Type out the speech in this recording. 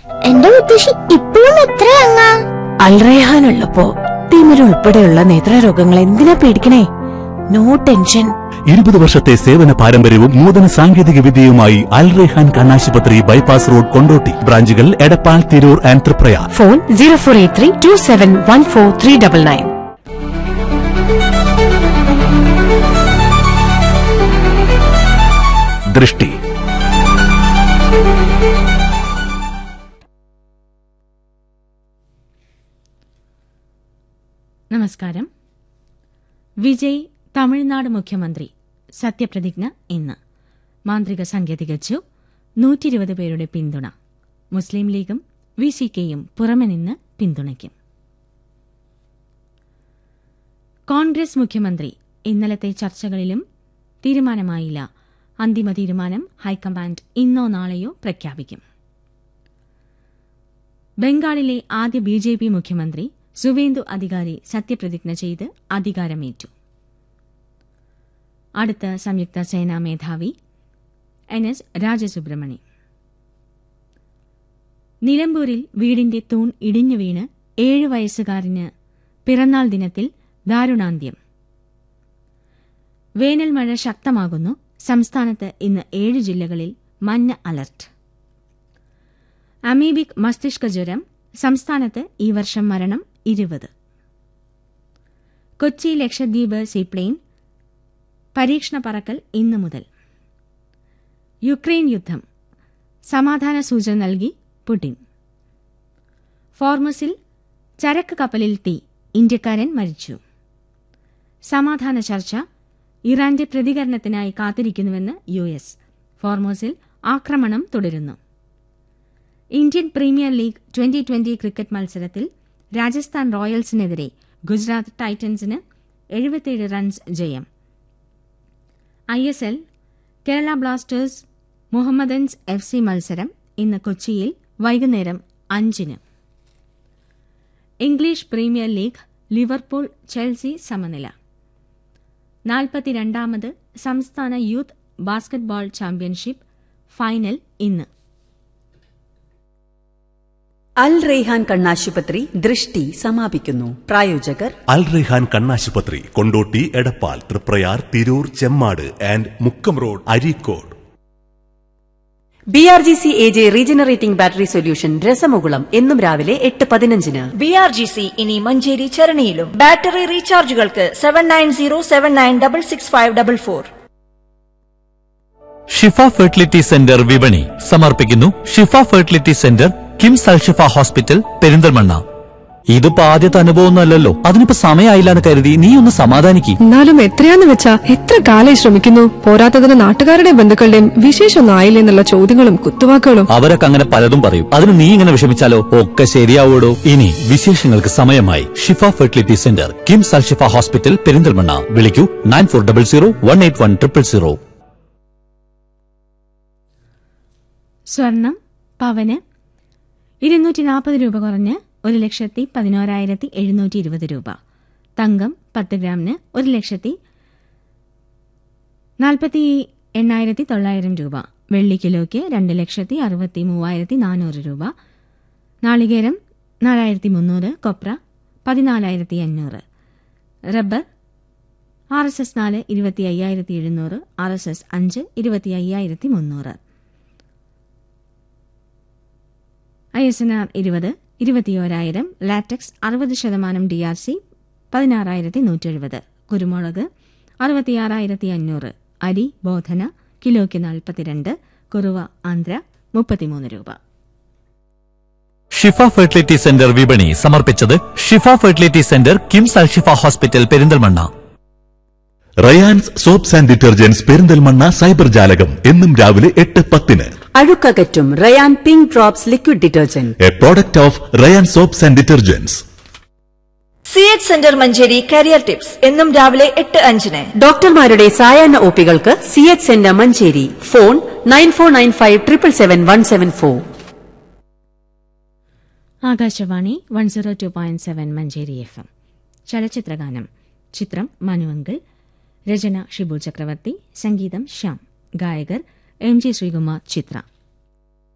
എന്റെ മുത്തശ്ശി ഇപ്പോഴും എത്രയങ്ങാ അൽറേഹാൻ ഉള്ളപ്പോ തിമിരുൾപ്പെടെയുള്ള നേത്രരോഗങ്ങൾ എന്തിനാ പേടിക്കണേ നോ ടെൻഷൻ ഇരുപത് വർഷത്തെ സേവന പാരമ്പര്യവും നൂതന സാങ്കേതിക വിദ്യയുമായി അൽ റെഹാൻ കണ്ണാശുപത്രി ബൈപ്പാസ് റോഡ് കൊണ്ടോട്ടി ബ്രാഞ്ചുകൾ Edappal Tirur and Triprayar phone zero four eight three two seven one four three double nine ദൃഷ്ടി നമസ്കാരം വിജയ് തമിഴ്നാട് മുഖ്യമന്ത്രി സത്യപ്രതിജ്ഞ ഇന്ന് മാന്ത്രിക സംഖ്യ തികച്ചു നൂറ്റിരുപത് പേരുടെ പിന്തുണ മുസ്ലിം ലീഗും വി സി കെയും പുറമെ നിന്ന് പിന്തുണയ്ക്കും കോൺഗ്രസ് മുഖ്യമന്ത്രി ഇന്നലത്തെ ചർച്ചകളിലും തീരുമാനമായില്ല അന്തിമ തീരുമാനം ഹൈക്കമാൻഡ് ഇന്നോ നാളെയോ പ്രഖ്യാപിക്കും ബംഗാളിലെ ആദ്യ ബി ജെ പി മുഖ്യമന്ത്രി സുവേന്ദു അധികാരി സത്യപ്രതിജ്ഞ ചെയ്ത് അധികാരമേറ്റു അടുത്ത സംയുക്ത സേനാ മേധാവി എൻ എസ് രാജസുബ്രഹ്മണി നിലമ്പൂരിൽ വീടിന്റെ തൂൺ ഇടിഞ്ഞു വീണ് ഏഴ് വയസ്സുകാരന് പിറന്നാൾ ദിനത്തിൽ ദാരുണാന്ത്യം വേനൽ മഴ ശക്തമാകുന്നു സംസ്ഥാനത്ത് ഇന്ന് ഏഴ് ജില്ലകളിൽ മഞ്ഞ അലർട്ട് അമീബിക് മസ്തിഷ്ക ജ്വരം സംസ്ഥാനത്ത് ഈ വർഷം മരണം ഇരുപത് കൊച്ചി ലക്ഷദ്വീപ് സീപ്ലെയിൻ പരീക്ഷണ പറക്കൽ ഇന്നു മുതൽ യുക്രൈൻ യുദ്ധം സമാധാന സൂചന നൽകി പുടിൻ ഫോർമസിൽ ചരക്ക് കപ്പലിൽ തീ ഇന്ത്യക്കാരൻ മരിച്ചു സമാധാന ചർച്ച ഇറാന്റെ പ്രതികരണത്തിനായി കാത്തിരിക്കുന്നുവെന്ന് യു എസ് ഫോർമോസിൽ ആക്രമണം തുടരുന്നു Indian Premier League twenty twenty cricket മത്സരത്തിൽ രാജസ്ഥാൻ റോയൽസിനെതിരെ ഗുജറാത്ത് ടൈറ്റൻസിന് എഴുപത്തിയേഴ് റൺസ് ജയം I S L Kerala Blasters Mohammedans F C മത്സരം ഇന്ന് കൊച്ചിയിൽ വൈകുന്നേരം അഞ്ചിന് English Premier League Liverpool Chelsea സമനില നാൽപ്പത്തിരണ്ടാമത് സംസ്ഥാന യൂത്ത് ബാസ്കറ്റ്ബോൾ ചാമ്പ്യൻഷിപ്പ് ഫൈനൽ ഇന്ന് അൽ റെയ്ഹാൻ കണ്ണാശുപത്രി ദൃഷ്ടി സമാപിക്കുന്നു പ്രായോജകർ അൽ റെഹാൻ കണ്ണാശുപത്രി Kondotty Edappal Triprayar Tirur Chemmad and Mukkam road Areekode B R G C A J regenerating battery solution രസമുകുളം എന്നും രാവിലെ എട്ട് പതിനഞ്ചിന് ബി ആർ ജി സി ഇനി മഞ്ചേരി ചരണിയിലും ബാറ്ററി റീചാർജുകൾക്ക് seven nine zero seven nine double six five double four Shifa fertility centre വിപണി സമർപ്പിക്കുന്നു Shifa fertility centre KIMS Alshifa hospital Perinthalmanna ഇതിപ്പോ ആദ്യത്തെ അനുഭവമൊന്നുമല്ലല്ലോ അതിനിപ്പോ സമയമായില്ല എന്ന് കരുതി നീ ഒന്ന് സമാധാനിക്ക് എന്നാലും എത്രയാന്ന് വെച്ചാ എത്ര കാലായി ശ്രമിക്കുന്നു പോരാത്തതിന് നാട്ടുകാരുടെയും ബന്ധുക്കളുടെയും വിശേഷമൊന്നും ആയില്ലേ എന്നുള്ള ചോദ്യങ്ങളും കുത്തുവാക്കുകളും അവരൊക്കെ അങ്ങനെ പലതും പറയും അതിന് നീ ഇങ്ങനെ വിഷമിച്ചാലോ ഒക്കെ ശരിയാവോടോ ഇനി വിശേഷങ്ങൾക്ക് സമയമായി Shifa fertility centre KIMS Alshifa hospital Perinthalmanna വിളിക്കൂ nine four double zero one eight one triple zero സ്വർണം പവന് ഇരുന്നൂറ്റി നാൽപ്പത് രൂപ കുറഞ്ഞ് ഒരു ലക്ഷത്തി പതിനോരായിരത്തി എഴുന്നൂറ്റി ഇരുപത് രൂപ തങ്കം പത്ത് ഗ്രാമിന് ഒരു ലക്ഷത്തി നാൽപ്പത്തി എണ്ണായിരത്തി തൊള്ളായിരം രൂപ വെള്ളി കിലോയ്ക്ക് രണ്ട് ലക്ഷത്തി അറുപത്തി മൂവായിരത്തി നാനൂറ് രൂപ നാളികേരം നാലായിരത്തി മുന്നൂറ് കൊപ്ര പതിനാലായിരത്തി അഞ്ഞൂറ് റബ്ബർ ആർ എസ് എസ് നാല് ഇരുപത്തി അയ്യായിരത്തി എഴുന്നൂറ് ആർ എസ് എസ് അഞ്ച് ഇരുപത്തി അയ്യായിരത്തി മുന്നൂറ് ഐ എസ് എൻ ആർ ഇരുപത് ഇരുപത്തിയോരായിരം ലാറ്റക്സ് അറുപത് ശതമാനം ഡി ആർ സി പതിനാറായിരത്തി നൂറ്റി എഴുപത് കുരുമുളക് അറുപത്തിയാറായിരത്തി അഞ്ഞൂറ് അരി ബോധന കിലോയ്ക്ക് നാൽപ്പത്തിരണ്ട് കുറുവ ആന്ധ്ര മുപ്പത്തിമൂന്ന് രൂപ ഷിഫ ഫെർട്ടിലിറ്റി സെന്റർ വിപണി സമർപ്പിച്ചത് Shifa fertility centre KIMS Alshifa hospital Perinthalmanna Rayans soaps and detergents Perinthalmanna cyber ജാലകം എന്നും രാവിലെ എട്ട് പത്തിന് അഴുക്കകറ്റും Rayan pink drops liquid detergent a product of Rayan soaps and detergents C H centre Manjeri career tips എന്നും രാവിലെ എട്ട് അഞ്ചിന് ഡോക്ടർമാരുടെ സായാഹ്ന ഒപികൾക്ക് C H centre Manjeri phone nine four nine five triple seven one seven four Akashvani one zero two point seven Manjeri F M ചലച്ചിത്രഗാനം ചിത്രം മനുവങ്കിൾ രചന ഷിബു ചക്രവർത്തി സംഗീതം ശ്യാം ഗായകർ എം ജി ശ്രീകുമാർ ചിത്ര